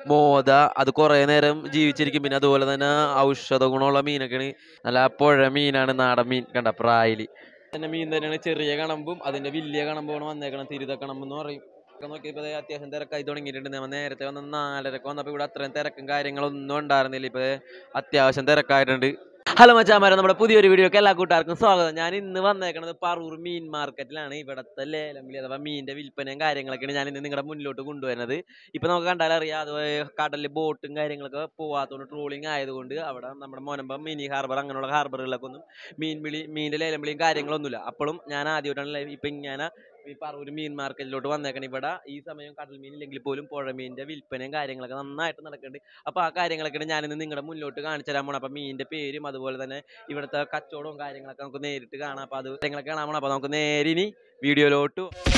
മോത അത് കുറേ നേരം ജീവിച്ചിരിക്കും പിന്നെ അതുപോലെ തന്നെ ഔഷധ ഗുണമുള്ള മീനൊക്കെയാണ് നല്ല പുഴ മീനാണ് നാടൻ മീൻ കണ്ട പ്രായില് തന്നെ മീൻ തന്നെയാണ് ചെറിയ കണമ്പും അതിന്റെ വലിയ കണമ്പാണ് വന്നേക്കണം തിരുത കണമ്പ് എന്ന് പറയും ഒക്കെ നോക്കിയപ്പോ ദേ അത്യാവശ്യം തിരക്കായി തുടങ്ങിയിട്ടുണ്ട് നമ്മൾ നേരത്തെ വന്ന നാലരക്ക് വന്നപ്പോൾ ഇവിടെ അത്രയും തിരക്കും കാര്യങ്ങളൊന്നും ഉണ്ടായിരുന്നില്ല ഇപ്പൊ ദേ അത്യാവശ്യം തിരക്കായിട്ടുണ്ട് ഹലോ മച്ചാമാരെ നമ്മുടെ പുതിയൊരു വീഡിയോക്ക് എല്ലാ കൂട്ടുകാർക്കും സ്വാഗതം ഞാൻ ഇന്ന് വന്നേക്കണത് പറൂർ മീൻ മാർക്കറ്റിലാണ് ഇവിടുത്തെ ലേലം വിളി അഥവാ മീനിന്റെ വിൽപ്പനയും കാര്യങ്ങളൊക്കെയാണ് ഞാൻ ഇന്ന് നിങ്ങളുടെ മുന്നിലോട്ട് കൊണ്ടുവരുന്നത് ഇപ്പൊ നമുക്ക് കണ്ടാലറിയാം അത് കടലിൽ ബോട്ടും കാര്യങ്ങളൊക്കെ പോവാത്തതുകൊണ്ട് ട്രോളിങ് ആയതുകൊണ്ട് അവിടെ നമ്മുടെ മോനമ്പം മിനി ഹാർബർ അങ്ങനെയുള്ള ഹാർബറുകളിലൊക്കെ ഒന്നും മീൻ വിളി മീനിന്റെ ലേലം വിളിയും കാര്യങ്ങളൊന്നുമില്ല അപ്പോഴും ഞാൻ ആദ്യമായിട്ടാണ് ലൈവ് ഇപ്പൊ ഇങ്ങനെ ഈ പറവൂർ മീൻ മാർക്കറ്റിലോട്ട് വന്നേക്കണം ഇവിടെ ഈ സമയം കടൽ മീൻ ഇല്ലെങ്കിൽ പോലും പുഴ മീനിന്റെ വിൽപ്പനയും കാര്യങ്ങളൊക്കെ നന്നായിട്ട് നടക്കുന്നുണ്ട് അപ്പൊ ആ കാര്യങ്ങളൊക്കെയാണ് ഞാനിന്ന് നിങ്ങളുടെ മുന്നോട്ട് കാണിച്ചു തരാൻ പോണം അപ്പൊ മീനിന്റെ പേരും അതുപോലെ തന്നെ ഇവിടുത്തെ കച്ചവടവും കാര്യങ്ങളൊക്കെ നമുക്ക് നേരിട്ട് കാണാം അപ്പൊ അത് കാര്യങ്ങളൊക്കെ കാണാൻ പോണം അപ്പൊ നമുക്ക് നേരെ ഇനി വീഡിയോയിലോട്ട്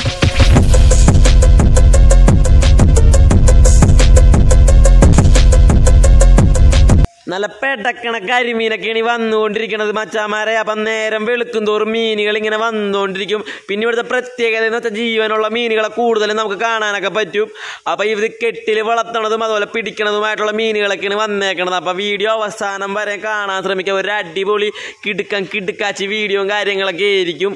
നല്ല പെടക്കണ കരിമീനൊക്കെയാണ് ഈ വന്നുകൊണ്ടിരിക്കണത് മച്ചാമാരെ അപ്പം നേരം വെളുക്കും തോറും മീനുകൾ ഇങ്ങനെ വന്നുകൊണ്ടിരിക്കും പിന്നെ ഇവിടുത്തെ പ്രത്യേകത എന്ന് വെച്ചാൽ ജീവനുള്ള മീനുകളെ കൂടുതലും നമുക്ക് കാണാനൊക്കെ പറ്റും അപ്പം ഇത് കെട്ടിൽ വളർത്തണതും അതുപോലെ പിടിക്കണതുമായിട്ടുള്ള മീനുകളൊക്കെയാണ് വന്നേക്കണത് അപ്പം വീഡിയോ അവസാനം വരെ കാണാൻ ശ്രമിക്കുക ഒരു അടിപൊളി കിടുക്കം കിടുക്കാച്ചി വീഡിയോയും കാര്യങ്ങളൊക്കെ ആയിരിക്കും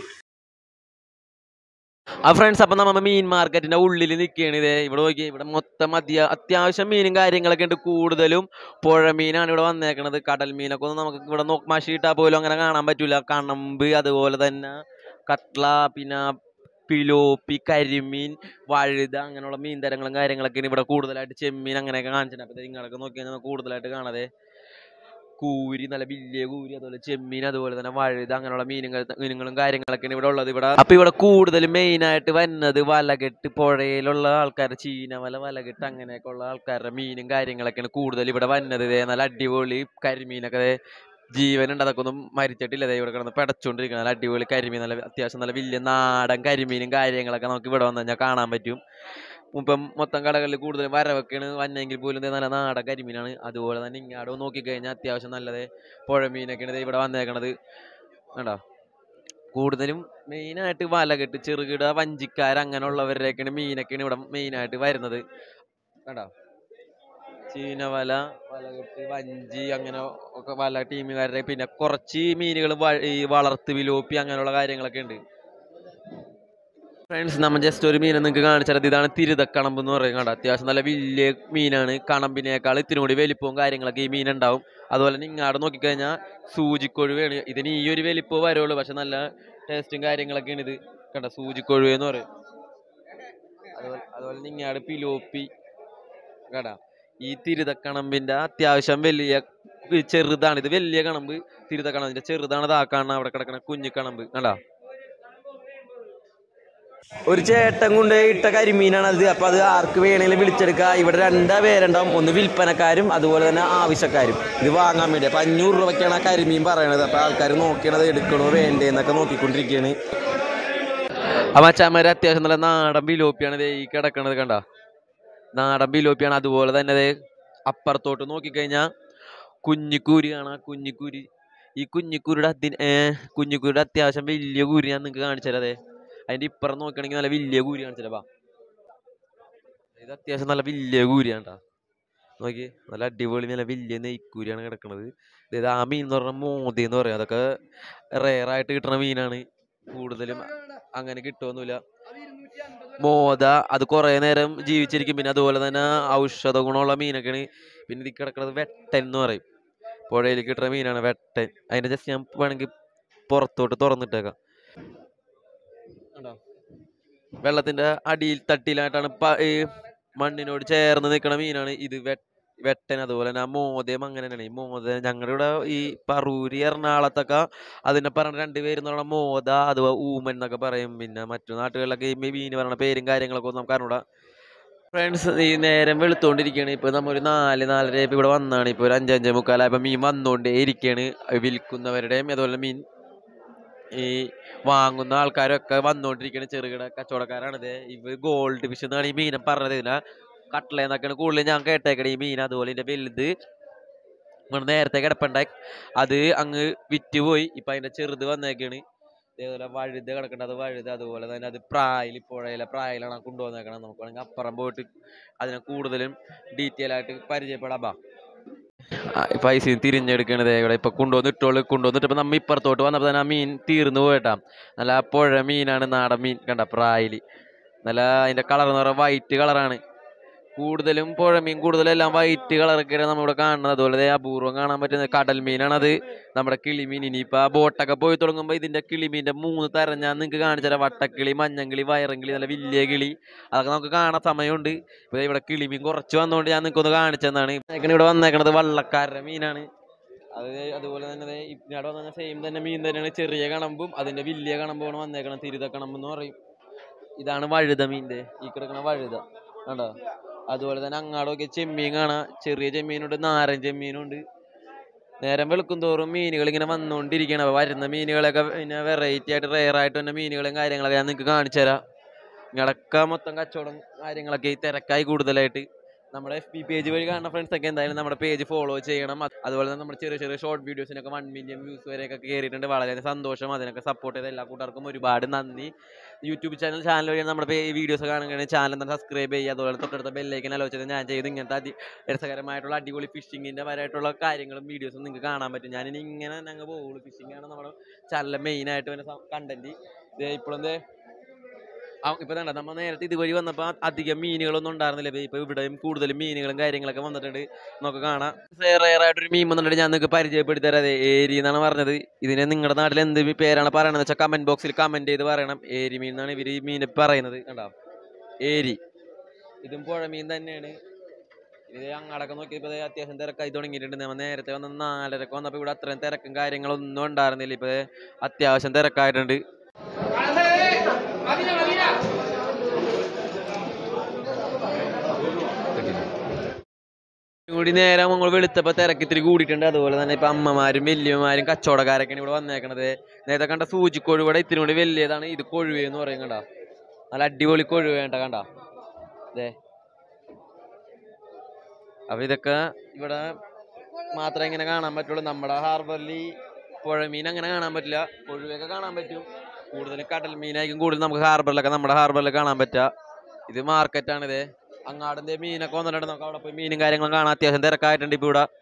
ആ ഫ്രണ്ട്സ് അപ്പം നമ്മ മീൻ മാർക്കറ്റിന്റെ ഉള്ളിൽ നിൽക്കുകയാണ് ഇതേ ഇവിടെ നോക്കി ഇവിടെ മൊത്തം അത്യാ അത്യാവശ്യം മീനും കാര്യങ്ങളൊക്കെ ഉണ്ട് കൂടുതലും പുഴ മീനാണ് ഇവിടെ വന്നേക്കണത് കടൽ മീനൊക്കെ ഒന്നും നമുക്ക് ഇവിടെ നോക്ക് മഷിയിട്ടാൽ പോലും അങ്ങനെ കാണാൻ പറ്റൂല കണമ്പ് അതുപോലെ തന്നെ കട്ട്ള പിന്നെ പിലോപ്പി കരിമീൻ വഴുത അങ്ങനെയുള്ള മീൻ തരങ്ങളും കാര്യങ്ങളൊക്കെയാണ് ഇവിടെ കൂടുതലായിട്ട് ചെമ്മീൻ അങ്ങനെയൊക്കെ കാണിച്ചിട്ടുണ്ട് അപ്പോൾ നിങ്ങളൊക്കെ നോക്കി കഴിഞ്ഞാൽ കൂടുതലായിട്ട് കാണാതെ കൂരി നല്ല വലിയ കൂരി അതുപോലെ ചെമ്മീൻ അതുപോലെ തന്നെ വഴുത അങ്ങനെയുള്ള മീനുകൾ മീനുകളും കാര്യങ്ങളൊക്കെയാണ് ഇവിടെ ഉള്ളത് ഇവിടെ അപ്പൊ ഇവിടെ കൂടുതൽ മെയിൻ ആയിട്ട് വരുന്നത് വലകെട്ട് പുഴയിലുള്ള ആൾക്കാർ ചീന വല വലകെട്ട് അങ്ങനെയൊക്കെ ഉള്ള ആൾക്കാരുടെ മീനും കാര്യങ്ങളൊക്കെയാണ് കൂടുതൽ ഇവിടെ വരുന്നത് ദേ നല്ല അടിപൊളി കരിമീനൊക്കെ ദേ ജീവനുണ്ട് അതൊക്കെ ഒന്നും മരിച്ചിട്ടില്ല ദേ ഇവിടെ കിടന്ന് പെടച്ചോണ്ടിരിക്കുന്നത് നല്ല അടിപൊളി കരിമീൻ നല്ല അത്യാവശ്യം നല്ല വലിയ നാടൻ കരിമീനും കാര്യങ്ങളൊക്കെ നമുക്ക് ഇവിടെ വന്നു കഴിഞ്ഞാൽ കാണാൻ പറ്റും ഇപ്പം മൊത്തം കടകളിൽ കൂടുതലും വരവൊക്കെയാണ് വന്നെങ്കിൽ പോലും ദേ നല്ല നാടൻ കരിമീനാണ് അതുപോലെ തന്നെ ഇങ്ങാടോ നോക്കിക്കഴിഞ്ഞാൽ അത്യാവശ്യം നല്ലത് പുഴ മീനൊക്കെയാണ് ദേ ഇവിടെ വന്നേക്കണത് കണ്ടോ കൂടുതലും മെയിനായിട്ട് വലകെട്ട് ചെറുകിട വഞ്ചിക്കാർ അങ്ങനെയുള്ളവരുടെയൊക്കെയാണ് മീനൊക്കെയാണ് ഇവിടെ മെയിനായിട്ട് വരുന്നത് കണ്ടോ ചീനവല വലകെട്ട് വഞ്ചി അങ്ങനെ ഒക്കെ വല ടീമുകാരുടെ പിന്നെ കുറച്ച് മീനുകൾ ഈ വളർത്ത് വിലോപ്പി അങ്ങനെയുള്ള കാര്യങ്ങളൊക്കെ ഉണ്ട് ഫ്രണ്ട്സ് നമ്മൾ ജസ്റ്റ് ഒരു മീനെ നിങ്ങൾക്ക് കാണിച്ചാൽ ഇതാണ് തിരുതക്കണമ്പ് എന്ന് പറയും കണ്ടോ അത്യാവശ്യം നല്ല വലിയ മീനാണ് കണമ്പിനേക്കാൾ ഇത്തിരി കൂടി വലിപ്പവും കാര്യങ്ങളൊക്കെ ഈ മീൻ ഉണ്ടാവും അതുപോലെ തന്നെ ഇങ്ങാട് നോക്കിക്കഴിഞ്ഞാൽ സൂചിക്കൊഴുവയാണ് ഇതിന് ഈ ഒരു വലിപ്പോ വരുള്ളൂ പക്ഷെ നല്ല ടേസ്റ്റും കാര്യങ്ങളൊക്കെയാണ് ഇത് കണ്ടോ സൂചിക്കൊഴുവ എന്ന് പറയും അതുപോലെ അതുപോലെ നിങ്ങാട് പിലോപ്പി കടാ ഈ തിരുതക്കണമ്പിന്റെ അത്യാവശ്യം വലിയ ചെറുതാണ് ഇത് വലിയ കണമ്പ് തിരുതക്കണമ്പിന്റെ ചെറുതാണ് ഇതാക്കാണ് അവിടെ കിടക്കണ കുഞ്ഞു കണമ്പ് കണ്ടാ ഒരു ചേട്ടൻ കൊണ്ട് ഇട്ട കരിമീനാണ് അത് അപ്പൊ അത് ആർക്ക് വേണമെങ്കിലും വിളിച്ചെടുക്കുക ഇവിടെ രണ്ടാ പേരുണ്ടാവും ഒന്ന് വിൽപ്പനക്കാരും അതുപോലെ തന്നെ ആവശ്യക്കാരും ഇത് വാങ്ങാൻ വേണ്ടി അപ്പൊ അഞ്ഞൂറ് രൂപയ്ക്കാണ് ആ കരിമീൻ പറയണത് അപ്പൊ ആൾക്കാർ നോക്കിയണത് എടുക്കണോ വേണ്ടേ എന്നൊക്കെ നോക്കിക്കൊണ്ടിരിക്കുകയാണ് അപ്പൊ അച്ചാമ്മര് അത്യാവശ്യം നല്ല നാടൻ ബിലോപ്പിയാണ് ദേ ഈ കിടക്കണത് കണ്ട നാടൻ ബിലോപ്പിയാണ് അതുപോലെ തന്നെ ദേ അപ്പുറത്തോട്ട് നോക്കിക്കഴിഞ്ഞാൽ കുഞ്ഞിക്കൂരി കാണാം കുഞ്ഞിക്കൂരി ഈ കുഞ്ഞിക്കൂരിയുടെ അതി കുഞ്ഞിക്കൂരിയുടെ അത്യാവശ്യം വലിയ കൂരി ഞാൻ നിങ്ങൾക്ക് കാണിച്ചതേ അതിന്റെ ഇപ്പുറം നോക്കുകയാണെങ്കിൽ നല്ല വലിയ കൂരി കാണിച്ചല്ലേ ഇത് അത്യാവശ്യം നല്ല വലിയ കൂരിയാണ് ട്ടാ. നോക്കി നല്ല അടിപൊളി നല്ല വലിയ നെയ്ക്കൂരിയാണ് കിടക്കുന്നത് ഇത് ആ മീൻ എന്ന് പറഞ്ഞാൽ മോതി എന്ന് പറയും അതൊക്കെ റെയറായിട്ട് കിട്ടുന്ന മീനാണ് കൂടുതലും അങ്ങനെ കിട്ടുമൊന്നുമില്ല മോത അത് കുറേ നേരം ജീവിച്ചിരിക്കും പിന്നെ അതുപോലെ തന്നെ ഔഷധ ഗുണമുള്ള മീനൊക്കെയാണ് പിന്നെ ഇതിൽ കിടക്കുന്നത് വെട്ടൻ എന്ന് പറയും പുഴയിൽ കിട്ടുന്ന മീനാണ് വെട്ടൻ അതിന്റെ ജസ്റ്റ് ഞാൻ വേണമെങ്കിൽ പുറത്തോട്ട് തുറന്നിട്ടേക്കാം കണ്ടോ? വെള്ളത്തിന്റെ അടിയിൽ തട്ടിയിലായിട്ടാണ് പ- ഈ മണ്ണിനോട് ചേർന്ന് നിൽക്കുന്ന മീനാണ് ഇത് വെ- വെട്ടൻ അതുപോലെ തന്നെ ആ മോതയും അങ്ങനെ തന്നെയാണ് ഈ മോത ഞങ്ങളുടെ ഇവിടെ ഈ പറൂര് എറണാകുളത്തൊക്കെ അതിനെ പറഞ്ഞ രണ്ട് പേര് എന്ന് പറഞ്ഞാൽ മോത അഥവാ ഊമൻ എന്നൊക്കെ പറയും പിന്നെ മറ്റു നാട്ടുകളിലൊക്കെ ഈ മീൻ പറയുന്ന പേരും കാര്യങ്ങളൊക്കെ ഒന്നും നമുക്ക് അറിഞ്ഞൂടാ ഫ്രണ്ട്സ് ഈ നേരം വെളുത്തോണ്ടിരിക്കുകയാണ് ഇപ്പൊ നമ്മ ഒരു നാല് നാലര ഇപ്പൊ ഇവിടെ വന്നാണ് ഇപ്പൊ ഒരു അഞ്ചഞ്ചേ മുക്കാലായപ്പോ മീൻ വന്നോണ്ടേ ഇരിക്കുകയാണ് വിൽക്കുന്നവരുടെയും അതുപോലെ മീൻ ഈ വാങ്ങുന്ന ആൾക്കാരൊക്കെ വന്നോണ്ടിരിക്കുന്ന ചെറുകിട കച്ചവടക്കാരാണ് ഇത് ഇവ ഗോൾഡ് ഫിഷ് എന്നാണ് ഈ മീനെ പറഞ്ഞത് ഇതിനെ കട്ട്ലെന്നൊക്കെയാണ് കൂടുതൽ ഞാൻ കേട്ടേക്കണേ ഈ മീൻ അതുപോലെ ഇതിന്റെ വലുത് ഇവിടെ നേരത്തെ കിടപ്പുണ്ടായി അത് അങ്ങ് വിറ്റുപോയി ഇപ്പൊ അതിന്റെ ചെറുത് വന്നേക്കാണ് അതേപോലെ വഴുത കിടക്കേണ്ടത് അത് വഴുത അതുപോലെ തന്നെ അത് പ്രായിൽ പുഴയിലെ പ്രായിലാണ് കൊണ്ടുവന്നേക്കണം നമുക്ക് വേണമെങ്കിൽ അപ്പുറം പോയിട്ട് അതിനെ കൂടുതലും ഡീറ്റെയിൽ ആയിട്ട് പരിചയപ്പെടാം ബാ ആ, പൈസ തിരിഞ്ഞെടുക്കണത് ഇവിടെ ഇപ്പൊ കൊണ്ടുവന്ന് ഇട്ടോള് കൊണ്ടുവന്നിട്ട് നമ്മ ഇപ്പുറത്തോട്ട് വന്നപ്പോ തന്നെ ആ മീൻ തീർന്നു പോയിട്ടാ നല്ല ആ പുഴ മീനാണ് നാടൻ മീൻ കണ്ട പ്രായില് നല്ല അതിന്റെ കളർ എന്ന് പറയുന്നത് വൈറ്റ് കളറാണ് കൂടുതലും പുഴ മീൻ കൂടുതലും എല്ലാം വൈറ്റ് കളറൊക്കെയാണ് നമ്മളിവിടെ കാണുന്നത് അതുപോലെ ദേ അപൂർവം കാണാൻ പറ്റുന്ന കടൽ മീനാണത് നമ്മുടെ കിളിമീൻ ഇനിയിപ്പോ ആ ബോട്ടൊക്കെ പോയി തുടങ്ങുമ്പോൾ ഇതിന്റെ കിളിമീന്റെ മൂന്ന് തരം ഞാൻ നിങ്ങൾക്ക് കാണിച്ചുതരാം വട്ടക്കിളി മഞ്ഞങ്കിളി വയറങ്കിളി നല്ല വലിയ കിളി അതൊക്കെ നമുക്ക് കാണാൻ സമയമുണ്ട് ഇപ്പൊ ദേ ഇവിടെ കിളിമീൻ കുറച്ച് വന്നുകൊണ്ട് ഞാൻ നിങ്ങൾക്ക് ഒന്ന് കാണിച്ചതാണ് ഇവിടെ വന്നേക്കണത് വള്ളക്കാരുടെ മീനാണ് അത് അതുപോലെ തന്നെ ദേ ഇവിടെ വന്ന സെയിം തന്നെ മീൻ തന്നെയാണ് ചെറിയ കണമ്പും അതിന്റെ വലിയ കണമ്പുമാണ് വന്നേക്കണം തിരുത കണമ്പ് എന്ന് പറയും ഇതാണ് വഴുത മീൻ്റെ ഈ കിടക്കണ വഴുത കണ്ടോ അതുപോലെ തന്നെ അങ്ങാടൊക്കെ ചെമ്മീൻ കാണാം ചെറിയ ചെമ്മീനുണ്ട് നാരൻ ചെമ്മീനുണ്ട് നേരം വെളുക്കും തോറും മീനുകൾ ഇങ്ങനെ വന്നുകൊണ്ടിരിക്കുകയാണ് അപ്പോൾ വരുന്ന മീനുകളൊക്കെ പിന്നെ വെറൈറ്റി ആയിട്ട് റെയർ ആയിട്ട് തന്നെ മീനുകളും കാര്യങ്ങളൊക്കെ ഞാൻ നിങ്ങൾക്ക് കാണിച്ചു തരാം ഇങ്ങടക്ക മൊത്തം കച്ചവടം കാര്യങ്ങളൊക്കെ ഈ തിരക്കായി കൂടുതലായിട്ട് നമ്മുടെ എഫ് ബി പേജ് വഴി കാണുന്ന ഫ്രണ്ട്സ് ഒക്കെ എന്തായാലും നമ്മുടെ പേജ് ഫോളോ ചെയ്യണം അത് അതുപോലെ തന്നെ നമ്മുടെ ചെറിയ ചെറിയ ഷോർട്ട് വീഡിയോസിനൊക്കെ വൺ മില്യൺ വ്യൂസ് വരെയൊക്കെ കയറിയിട്ടുണ്ട് വളരെ സന്തോഷം അതിനൊക്കെ സപ്പോർട്ട് ചെയ്ത എല്ലാ കൂട്ടുകാർക്കും ഒരുപാട് നന്ദി യൂട്യൂബ് ചാനൽ ചാനൽ വഴി നമ്മുടെ വീഡിയോസ് കാണുകയാണെങ്കിൽ ചാനൽ തന്നെ സബ്സ്ക്രൈബ് ചെയ്യുക അതുപോലെ തൊട്ടടുത്ത ബെല്ലൈക്കൻ ആലോചിച്ചത് ഞാൻ ചെയ്ത് ഇങ്ങനത്തെ അതി രസകരമായിട്ടുള്ള അടിപൊളി ഫിഷിങ്ങിൻ്റെ പരമായിട്ടുള്ള കാര്യങ്ങളും വീഡിയോസും നിങ്ങൾക്ക് കാണാൻ പറ്റും ഞാനിനി ഇങ്ങനെ ഞങ്ങൾ പോകുള്ളൂ ഫിഷിംഗ് ആണ് നമ്മുടെ ചാനലിലെ മെയിൻ ആയിട്ട് വരുന്ന കണ്ടന്റ് ഇപ്പോഴും ഇപ്പൊ കണ്ട നമ്മ നേരത്തെ ഇതുവഴി വന്നപ്പോ അധികം മീനുകളൊന്നും ഉണ്ടായിരുന്നില്ല ഇപ്പൊ ഇവിടെയും കൂടുതലും മീനുകളും കാര്യങ്ങളൊക്കെ വന്നിട്ടുണ്ട് നമുക്ക് കാണാം റെയർ ആയിട്ടൊരു മീൻ വന്നിട്ടുണ്ട് ഞാൻ നിങ്ങൾക്ക് പരിചയപ്പെടുത്തി തരാം അതെ ഏരി എന്നാണ് പറഞ്ഞത് ഇതിനെ നിങ്ങളുടെ നാട്ടിൽ എന്ത് മീ- പേരാണ് പറയണത് വെച്ചാൽ കമന്റ് ബോക്സിൽ കമന്റ് ചെയ്ത് പറയണം ഏരി മീൻ എന്നാണ് ഇവര് ഈ മീനെ പറയുന്നത് കണ്ടോ ഏരി ഇതും പുഴ മീൻ തന്നെയാണ് ഇത് അങ്ങാടൊക്കെ നോക്കിയപ്പോ ദേ അത്യാവശ്യം തിരക്കായി തുടങ്ങിയിട്ടുണ്ട് നമ്മൾ നേരത്തെ വന്ന നാലരക്ക് വന്നപ്പോ ഇവിടെ അത്രയും തിരക്കും കാര്യങ്ങളൊന്നും ഉണ്ടായിരുന്നില്ല ഇപ്പൊ ദേ അത്യാവശ്യം തിരക്കായിട്ടുണ്ട് കൂടി നേരെ നമ്മൾ വെളുത്തപ്പോ തിരക്ക് ഇത്തിരി കൂടിയിട്ടുണ്ട് അതുപോലെ തന്നെ ഇപ്പൊ അമ്മമാരും വല്യമ്മമാരും കച്ചവടക്കാരൊക്കെയാണ് ഇവിടെ വന്നേക്കണത് നേരത്തെ കണ്ട സൂചിക്കൊഴു ഇവിടെ ഇത്തിരി കൂടി വലിയതാണ് ഇത് കൊഴുവ എന്ന് പറയും കണ്ട നല്ല അടിപൊളി കൊഴുവ വേണ്ട കണ്ട അതെ അപ്പൊ ഇതൊക്കെ ഇവിടെ മാത്രമേ ഇങ്ങനെ കാണാൻ പറ്റുള്ളൂ നമ്മുടെ ഹാർബറിൽ പുഴമീൻ അങ്ങനെ കാണാൻ പറ്റില്ല കൊഴുവയൊക്കെ കാണാൻ പറ്റും കൂടുതലും കടൽ മീനായിരിക്കും കൂടുതൽ നമുക്ക് ഹാർബറിലൊക്കെ നമ്മുടെ ഹാർബറിൽ കാണാൻ പറ്റുക ഇത് മാർക്കറ്റാണ് ഇത് അങ്ങാടിന്റെ മീനൊക്കെ വന്നിട്ടുണ്ട് നമുക്ക് അവിടെ പോയി മീനും കാര്യങ്ങളും കാണാൻ അത്യാവശ്യം തിരക്കായിട്ടുണ്ട് ഇപ്പൊ ഇവിടെ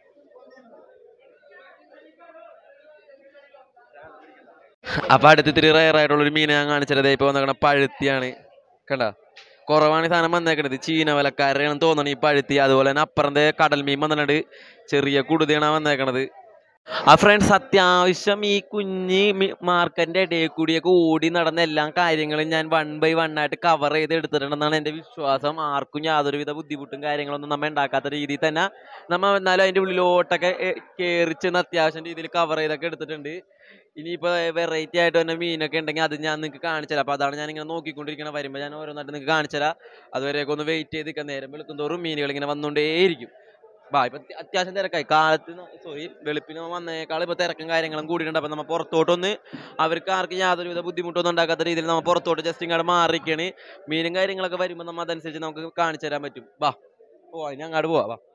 അപ്പൊ അടുത്ത് ഇത്തിരി റയർ ആയിട്ടുള്ള ഒരു മീനെ ഞാൻ കാണിച്ചത് ഇപ്പൊ വന്നേക്കണ പഴുത്തിയാണ് കണ്ട കുറവാണ് ഈ സാധനം വന്നേക്കണത് ചീന വലക്കാരെയാണ് തോന്നണത് ഈ പഴുത്തി അതുപോലെ തന്നെ അപ്പുറത്തെ കടൽ മീൻ വന്നിട്ടുണ്ട് ചെറിയ കുടുതയാണ് വന്നേക്കണത് ആ ഫ്രണ്ട്സ് അത്യാവശ്യം ഈ കുഞ്ഞ് മാർക്കറ്റിന്റെ ഇടയിൽ കൂടിയൊക്കെ ഓടി നടന്ന എല്ലാ കാര്യങ്ങളും ഞാൻ വൺ ബൈ വൺ ആയിട്ട് കവർ ചെയ്ത് എടുത്തിട്ടുണ്ടെന്നാണ് എൻ്റെ വിശ്വാസം ആർക്കും യാതൊരുവിധ ബുദ്ധിമുട്ടും കാര്യങ്ങളൊന്നും നമ്മ ഉണ്ടാക്കാത്ത രീതിയിൽ തന്നെ നമ്മ എന്നാലും അതിൻ്റെ ഉള്ളിലോട്ടൊക്കെ കയറി ചെന്ന് അത്യാവശ്യം രീതിയിൽ കവർ ചെയ്തൊക്കെ എടുത്തിട്ടുണ്ട് ഇനിയിപ്പോൾ വെറൈറ്റി ആയിട്ട് തന്നെ മീനൊക്കെ ഉണ്ടെങ്കിൽ അത് ഞാൻ നിങ്ങൾക്ക് കാണിച്ചുതരാം അപ്പോൾ അതാണ് ഞാൻ ഇങ്ങനെ നോക്കിക്കൊണ്ടിരിക്കണം വരുമ്പോൾ ഞാൻ ഓരോന്നായിട്ട് നിങ്ങൾക്ക് കാണിച്ചുതരാം അതുവരെയൊക്കെ ഒന്ന് വെയിറ്റ് ചെയ്ത് നിൽക്കാൻ നേരം വെളുക്കും തോറും മീനുകൾ ഇങ്ങനെ വന്നുകൊണ്ടേയിരിക്കും ബാ ഇപ്പൊ അത്യ- അത്യാവശ്യം തിരക്കായി കാലത്ത് സോറി വെളുപ്പിന് വന്നേക്കാൾ ഇപ്പൊ തിരക്കും കാര്യങ്ങളും കൂടിയിട്ടുണ്ട് അപ്പൊ നമ്മ പുറത്തോട്ടൊന്ന് അവർക്ക് ആർക്കും യാതൊരുവിധ ബുദ്ധിമുട്ടൊന്നും ഉണ്ടാക്കാത്ത രീതിയിൽ നമ്മ പുറത്തോട്ട് ജസ്റ്റ് ഇങ്ങോട്ട് മാറിയിരിക്കുകയാണ് മീനും കാര്യങ്ങളൊക്കെ വരുമ്പോൾ നമ്മ അതനുസരിച്ച് നമുക്ക് കാണിച്ചു തരാൻ പറ്റും ബാ പോവാ ഇനി അങ്ങോട്ട് പോവാ ബാ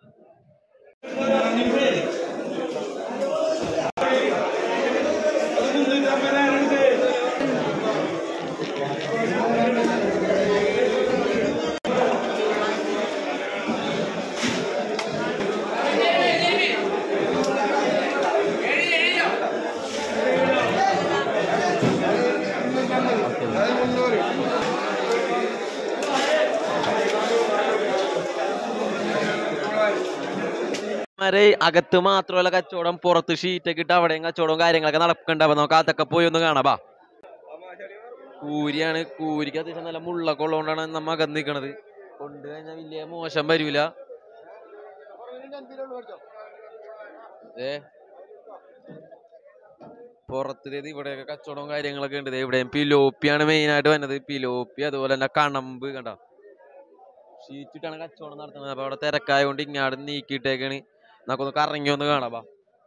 മാരെ അകത്ത് മാത്രമല്ല കച്ചവടം പുറത്ത് ഷീറ്റൊക്കെ ഇട്ട് അവിടെയും കച്ചവടവും കാര്യങ്ങളൊക്കെ നടക്കുന്നുണ്ട് അപ്പൊ നമുക്ക് അതൊക്കെ പോയി ഒന്ന് കാണാം ബാ കൂരിയാണ് കൂരിക്ക് അത്യാവശ്യം നല്ല മുള്ളൊക്കെ ഉള്ളതുകൊണ്ടാണ് നമ്മ അകത്ത് നിൽക്കണത് കൊണ്ട് കഴിഞ്ഞാൽ വലിയ മോശം വരൂല ഏ പുറത്തേത് ഇവിടെയൊക്കെ കച്ചവടവും കാര്യങ്ങളൊക്കെ ഉണ്ട് ദേ ഇവിടെയും പിലോപ്പിയാണ് മെയിൻ ആയിട്ട് വരുന്നത് പിലോപ്പി അതുപോലെ തന്നെ കണമ്പ് കണ്ട ഷീറ്റിട്ടാണ് കച്ചവടം നടത്തുന്നത് അപ്പൊ അവിടെ തിരക്കായതുകൊണ്ട് ഇങ്ങാട് നീക്കിയിട്ടേക്കാണ് നമുക്കൊന്ന് കറങ്ങി ഒന്ന് കാണാം ബാ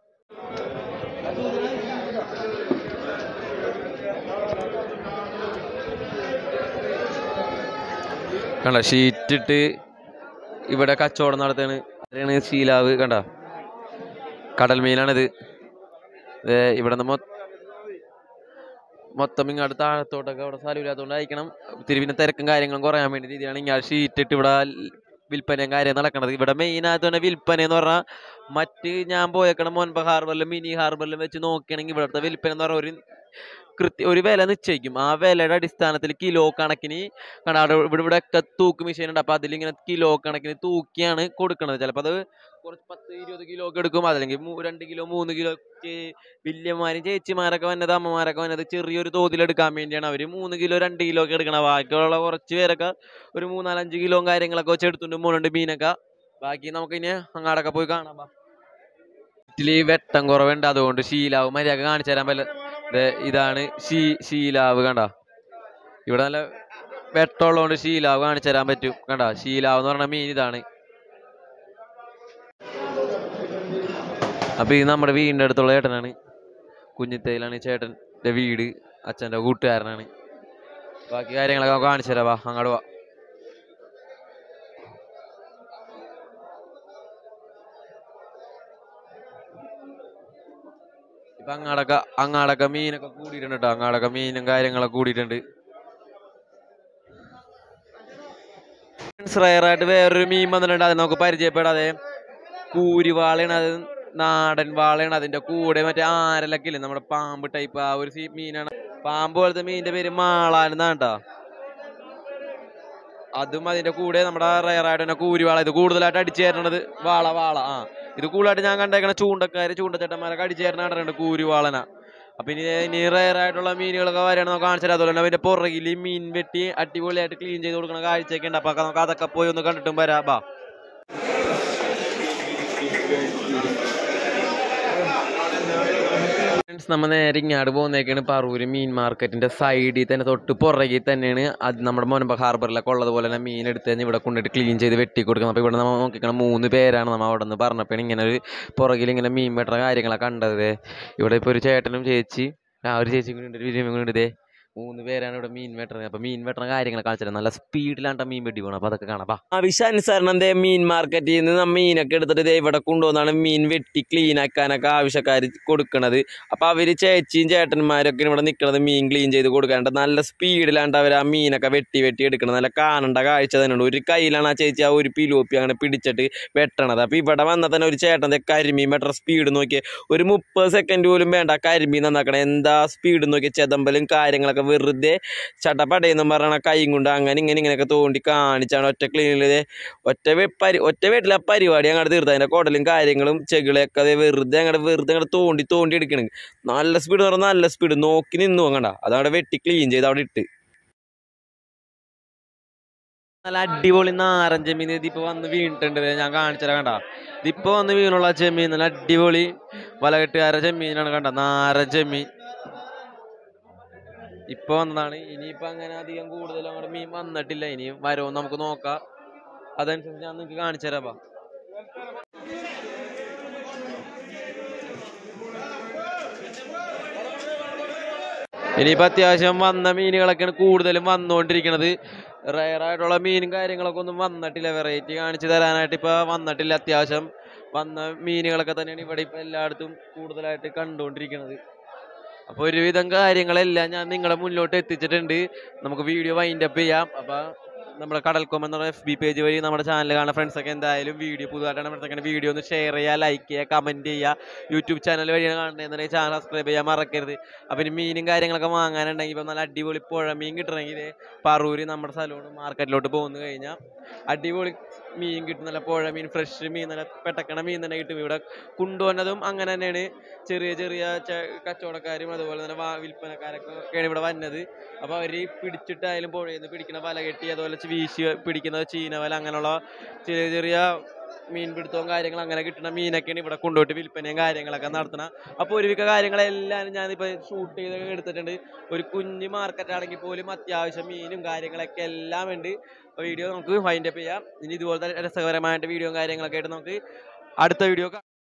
കണ്ട ഷീറ്റിട്ട് ഇവിടെ കച്ചവടം നടത്താണ് ഇവിടെയാണ് ശീലാവ് കണ്ട കടൽ മീനാണിത് ദേ ഇവിടെ നമ്മ മൊത്തം ഇങ്ങോട്ട് താഴത്തോട്ടൊക്കെ അവിടെ സ്ഥലമില്ലാത്തതുകൊണ്ട് അയക്കണം ഇത്തിരി പിന്നെ തിരക്കും കാര്യങ്ങളും കുറയാൻ വേണ്ടി രീതിയാണ് ഇങ്ങനെ ഷീറ്റ് ഇട്ട് ഇവിടെ ൽ- വിൽപ്പനയും കാര്യം നടക്കണത് ഇവിടെ മെയിൻ ആയിട്ട് തന്നെ വിൽപ്പന എന്ന് പറഞ്ഞാൽ മറ്റ് ഞാൻ പോയേക്കണ മൊൻപ ഹാർബറിലും മിനി ഹാർബറിലും വെച്ച് നോക്കുകയാണെങ്കിൽ ഇവിടുത്തെ വിൽപ്പന എന്ന് പറഞ്ഞാൽ ഒരു കൃത്യ ഒരു വില നിശ്ചയിക്കും ആ വിലയുടെ അടിസ്ഥാനത്തിൽ കിലോ കണക്കിന് കാരണം അവിടെ ഇവിടെ ഇവിടെ ഒക്കെ തൂക്ക് മെഷീൻ ഉണ്ട് അപ്പോൾ അതിലിങ്ങനെ കിലോ കണക്കിന് തൂക്കിയാണ് കൊടുക്കണത് ചിലപ്പോൾ അത് കുറച്ച് പത്ത് ഇരുപത് കിലോ ഒക്കെ എടുക്കും അതല്ലെങ്കിൽ മൂ- രണ്ട് കിലോ മൂന്ന് കിലോ വല്യമാരും ചേച്ചിമാരൊക്കെ വന്നത് അമ്മമാരൊക്കെ വന്നത് ചെറിയൊരു തോതിൽ എടുക്കാൻ വേണ്ടിയാണ് അവർ മൂന്ന് കിലോ രണ്ട് കിലോ ഒക്കെ എടുക്കണം ബാക്കിയുള്ള കുറച്ച് പേരൊക്കെ ഒരു മൂന്നാലഞ്ച് കിലോ കാര്യങ്ങളൊക്കെ വെച്ച് എടുത്തുകൊണ്ട് പോകുന്നുണ്ട് മീനൊക്കെ ബാക്കി നമുക്ക് ഇനി അങ്ങാടൊക്കെ പോയി കാണാം ബാ. ഇതില് വെട്ടം കുറവുണ്ട് അതുകൊണ്ട് ശീലാവ് മര്യാദ കാണിച്ചു തരാൻ പറ്റില്ല ദേ ഇതാണ് ശീ ശീലാവ് കണ്ട ഇവിടെ നല്ല വെട്ടമുള്ളതുകൊണ്ട് ശീലാവ് കാണിച്ചു തരാൻ പറ്റും കണ്ട ശീലാവ് എന്ന് പറഞ്ഞ മീൻ ഇതാണ് അപ്പൊ ഇത് നമ്മുടെ വീടിന്റെ അടുത്തുള്ള ചേട്ടനാണ് കുഞ്ഞിത്തയിലാണ് ഈ ചേട്ടന്റെ വീട് അച്ഛന്റെ കൂട്ടുകാരനാണ് ബാക്കി കാര്യങ്ങളൊക്കെ നമുക്ക് കാണിച്ചു തരാം വാ അങ്ങോട്ട് വാ ഇപ്പൊ അങ്ങാടൊക്കെ അങ്ങാടൊക്കെ മീനൊക്കെ കൂടിയിട്ടുണ്ട് കേട്ടോ അങ്ങാടൊക്കെ മീനും കാര്യങ്ങളൊക്കെ കൂടിയിട്ടുണ്ട് റയറായിട്ട് വേറൊരു മീൻ വന്നിട്ടുണ്ട് അത് നമുക്ക് പരിചയപ്പെടാതെ കൂരിവാളയാണ് അത് നാടൻ വാളയാണ് അതിന്റെ കൂടെ മറ്റേ ആരലൊക്കെ ഇല്ലേ നമ്മുടെ പാമ്പ് ടൈപ്പ് ആ ഒരു സീ- മീനാണ് പാമ്പ് പോലത്തെ മീനിന്റെ പേര് മാളാനെന്നാണ് കേട്ടോ അതും അതിന്റെ കൂടെ നമ്മുടെ റയറായിട്ട് തന്നെ കൂരിവാള ഇത് കൂടുതലായിട്ട് അടിച്ചു തരണത് വാള വാള ആ ഇത് കൂടുതലായിട്ട് ഞാൻ കണ്ടേക്കണ ചൂണ്ടക്കാര് ചൂണ്ടച്ചേട്ടന്മാരൊക്കെ അടിച്ചു തരണ കണ്ടിട്ടുണ്ട് കൂരിവാളന അപ്പൊ ഇനി ഇനി റയറായിട്ടുള്ള മീനുകളൊക്കെ വരികയാണ് നമുക്ക് കാണിച്ചു തരാം അതുപോലെ തന്നെ അതിന്റെ പുറകിൽ മീൻ വെട്ടി അടിപൊളിയായിട്ട് ക്ലീൻ ചെയ്ത് കൊടുക്കണ കാഴ്ചയൊക്കെ ഉണ്ട് അപ്പൊ നമുക്ക് അതൊക്കെ പോയി ഒന്ന് കണ്ടിട്ടും വരാം ബാ ഫ്രണ്ട്സ് നമ്മൾ നേരെ ഇങ്ങാട് പോകുന്നേക്കാണ് പറൂര് മീൻ മാർക്കറ്റിന്റെ സൈഡിൽ തന്നെ തൊട്ട് പുറകിൽ തന്നെയാണ് അത് നമ്മുടെ മുനമ്പ ഹാർബറിലൊക്കെ ഉള്ളതുപോലെ തന്നെ മീൻ എടുത്ത് കഴിഞ്ഞ് ഇവിടെ കൊണ്ടിട്ട് ക്ലീൻ ചെയ്ത് വെട്ടി കൊടുക്കണം അപ്പോൾ ഇവിടെ നമ്മൾ നോക്കിക്കണം മൂന്ന് പേരാണ് നമ്മൾ അവിടെ നിന്ന് പറഞ്ഞപ്പോൾ ഇങ്ങനെ ഒരു പുറകിൽ ഇങ്ങനെ മീൻ വെട്ടുന്ന കാര്യങ്ങളൊക്കെ കണ്ടത് ഇവിടെ ഇപ്പോൾ ഒരു ചേട്ടനും ചേച്ചി ആ ഒരു ചേച്ചി കൂടി ഉണ്ട് ഒരു വീരും കൂടി ഉണ്ട് ദേ മൂന്ന് പേരാണ് ഇവിടെ മീൻ വെട്ടുന്നത് അപ്പോൾ മീൻ വെട്ടുന്ന കാര്യങ്ങളൊക്കെ കാണിച്ചു തരാം നല്ല സ്പീഡിലാണ് മീൻ വെട്ടി പോകണം അപ്പോൾ അതൊക്കെ കാണാം ബാ ആവശ്യാനുസരണം ദേ മീൻ മാർക്കറ്റിൽ നിന്ന് നമ്മ മീനൊക്കെ എടുത്തിട്ട് ദേ ഇവിടെ കൊണ്ടുവന്നാണ് മീൻ വെട്ടി ക്ലീൻ ആക്കാനൊക്കെ ആവശ്യക്കാർ കൊടുക്കണത് അപ്പൊ അവര് ചേച്ചിയും ചേട്ടന്മാരൊക്കെ ഇവിടെ നിൽക്കുന്നത് മീൻ ക്ലീൻ ചെയ്ത് കൊടുക്കാണ്ട് നല്ല സ്പീഡിലാണ്ട് അവർ ആ മീനൊക്കെ വെട്ടി വെട്ടി എടുക്കണം നല്ല കാണേണ്ട കാഴ്ച തന്നെയുണ്ട് ഒരു കയ്യിലാണ് ആ ചേച്ചി ആ ഒരു പിലോപ്പി അങ്ങനെ പിടിച്ചിട്ട് വെട്ടണത് അപ്പൊ ഇവിടെ വന്നാൽ തന്നെ ഒരു ചേട്ടൻ ദേ കരിമീൻ വെട്ടണ സ്പീഡ് നോക്കിയേ ഒരു മുപ്പത് സെക്കൻഡ് പോലും വേണ്ട ആ കരിമീൻ നന്നാക്കണം എന്താ സ്പീഡ് നോക്കിയ ചെതമ്പലും കാര്യങ്ങളൊക്കെ വെറുതെ ചട്ടപ്പടയെന്നും പറയണ കൈയും കൊണ്ട് അങ്ങനെ ഇങ്ങനെ ഇങ്ങനെയൊക്കെ തോണ്ടി കാണിച്ചാണ് ഒറ്റ ക്ലീനിൽ ഒറ്റ വെ- പരി ഒറ്റ വീട്ടിലെ ആ പരിപാടി അങ്ങോട്ട് തീർത്ത് അതിന്റെ കുടലും കാര്യങ്ങളും ചെകിളയൊക്കെ അതേ വെറുതെ അങ്ങോട്ട് വെറുതെ അങ്ങോട്ട് തോണ്ടി തോണ്ടി എടുക്കണ് നല്ല സ്പീഡ് എന്ന് പറഞ്ഞാൽ നല്ല സ്പീഡ് നോക്കി നിന്നു അങ്ങണ്ട അതവിടെ വെട്ടി ക്ലീൻ ചെയ്ത് അവിടെ ഇട്ട് നല്ല അടിപൊളി നാരൻ ചെമ്മീൻ ഇതിപ്പോ വന്ന് വീണിട്ടുണ്ട് ദേ ഞാൻ കാണിച്ചാ കണ്ട ഇതിപ്പോ വന്ന് വീണുള്ള ചെമ്മീൻ നല്ല അടിപൊളി വലകെട്ടുകാര ചെമ്മീനാണ് കണ്ട നാരൻ ചെമ്മീൻ ഇപ്പൊ വന്നതാണ് ഇനിയിപ്പോ അങ്ങനെ അധികം കൂടുതൽ അങ്ങോട്ട് മീൻ വന്നിട്ടില്ല ഇനി വരുമോ നമുക്ക് നോക്കാം അതനുസരിച്ച് ഞാൻ നിങ്ങൾക്ക് കാണിച്ചു തരാം ബാ. ഇനിയിപ്പോ അത്യാവശ്യം വന്ന മീനുകളൊക്കെയാണ് കൂടുതലും വന്നുകൊണ്ടിരിക്കണത് റയറായിട്ടുള്ള മീനും കാര്യങ്ങളൊക്കെ ഒന്നും വന്നിട്ടില്ല വെറൈറ്റി കാണിച്ചു തരാനായിട്ട് ഇപ്പൊ വന്നിട്ടില്ല അത്യാവശ്യം വന്ന മീനുകളൊക്കെ തന്നെയാണ് ഇവിടെ ഇപ്പൊ എല്ലായിടത്തും കൂടുതലായിട്ട് കണ്ടുകൊണ്ടിരിക്കുന്നത് അപ്പൊ ഒരുവിധം കാര്യങ്ങളെല്ലാം ഞാൻ നിങ്ങളെ മുന്നോട്ട് എത്തിച്ചിട്ടുണ്ട് നമുക്ക് വീഡിയോ വൈൻഡ് അപ്പ് ചെയ്യാം അപ്പൊ നമ്മുടെ കടൽക്കൊമ്പ് എന്നുള്ള എഫ് ബി പേജ് വഴി നമ്മുടെ ചാനൽ കാണുന്ന ഫ്രണ്ട്സ് ഒക്കെ എന്തായാലും വീഡിയോ പുതുതായിട്ടാണ് ഫ്രണ്ട്സ് വീഡിയോ ഒന്ന് ഷെയർ ചെയ്യുക ലൈക്ക് ചെയ്യുക കമന്റ് ചെയ്യുക യൂട്യൂബ് ചാനൽ വഴിയാണ് കാണുന്നതെന്നുണ്ടെങ്കിൽ ചാനൽ സബ്സ്ക്രൈബ് ചെയ്യാൻ മറക്കരുത് അപ്പം ഇനി മീനും കാര്യങ്ങളൊക്കെ വാങ്ങാനുണ്ടെങ്കിൽ ഇപ്പം നല്ല അടിപൊളി പുഴ മീൻ കിട്ടണമെങ്കിൽ പറൂര് നമ്മുടെ സ്ഥലമാണ് മാർക്കറ്റിലോട്ട് പോകുന്നു കഴിഞ്ഞാൽ അടിപൊളി മീൻ കിട്ടും നല്ല പുഴ മീൻ ഫ്രഷ് മീൻ നല്ല പെട്ടക്കണ മീൻ തന്നെ കിട്ടും ഇവിടെ കൊണ്ടുവന്നതും അങ്ങനെ തന്നെയാണ് ചെറിയ ചെറിയ ചെ- കച്ചവടക്കാരും അതുപോലെ തന്നെ വാ- വിൽപ്പനക്കാരൊക്കെ ഒക്കെയാണ് ഇവിടെ വന്നത് അപ്പോൾ അവർ പിടിച്ചിട്ടായാലും പുഴയിൽ നിന്ന് പിടിക്കുന്ന വല കെട്ടി അതുപോലെ ചി- വീശി പിടിക്കുന്ന ചീനവല അങ്ങനെയുള്ള ചെറിയ ചെറിയ മീൻ പിടുത്തവും കാര്യങ്ങളും അങ്ങനെ കിട്ടുന്ന മീനൊക്കെയാണ് ഇവിടെ കൊണ്ടുപോയിട്ട് വിൽപ്പനയും കാര്യങ്ങളൊക്കെ നടത്തണം അപ്പോൾ ഒരുവിധ കാര്യങ്ങളെല്ലാം ഞാനിപ്പോൾ ഷൂട്ട് ചെയ്തൊക്കെ എടുത്തിട്ടുണ്ട് ഒരു കുഞ്ഞ് മാർക്കറ്റ് ആണെങ്കിൽ പോലും അത്യാവശ്യം മീനും കാര്യങ്ങളൊക്കെ എല്ലാം ഉണ്ട് വീഡിയോ നമുക്ക് വൈൻഡ് അപ്പ് ചെയ്യാം ഇനി ഇതുപോലത്തെ രസകരമായിട്ട് വീഡിയോയും കാര്യങ്ങളൊക്കെ ആയിട്ട് നമുക്ക് അടുത്ത വീഡിയോ